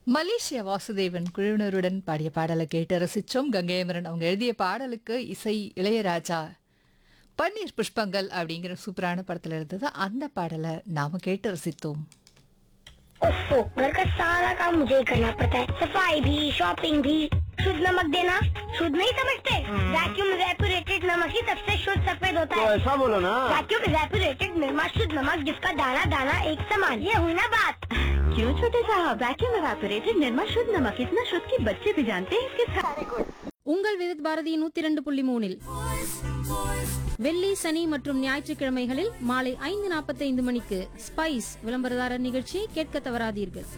மலேசிய வாசுதேவன் குழுவினருடன் பாடிய பாடலை கேட்டு ரசிச்சோம் கங்கையமரன் அவங்க எழுதிய பாடலுக்கு இசை இளையராஜா பன்னீர் புஷ்பங்கள் அப்படிங்கிற சூப்பரான படத்துல இருந்தது அந்த பாடலை நாம கேட்டு ரசித்தோம் ओफो घर का सारा काम मुझे ही करना पड़ता है सफाई भी शॉपिंग भी शुद्ध नमक देना शुद्ध नहीं समझते वैक्यूम रेपुरेटेड नमक ही सबसे शुद्ध सफेद होता तो है ऐसा बोलो ना वैक्यूम रेपुरेटेड निर्मा शुद्ध नमक जिसका दाना दाना एक समान ये हुई ना बात क्यों छोटे साहब वैक्यूम एवापोरेटेड निर्मा शुद्ध नमक इतना शुद्ध कि बच्चे भी जानते हैं इसके सारे गुण உங்கள் விருத் பாரதி நூத்தி இரண்டு புள்ளி மூணில் வெள்ளி சனி மற்றும் ஞாயிற்றுக்கிழமைகளில் மாலை ஐந்து நாற்பத்தைந்து மணிக்கு ஸ்பைஸ் விளம்பரதாரர் நிகழ்ச்சியை கேட்க தவறாதீர்கள்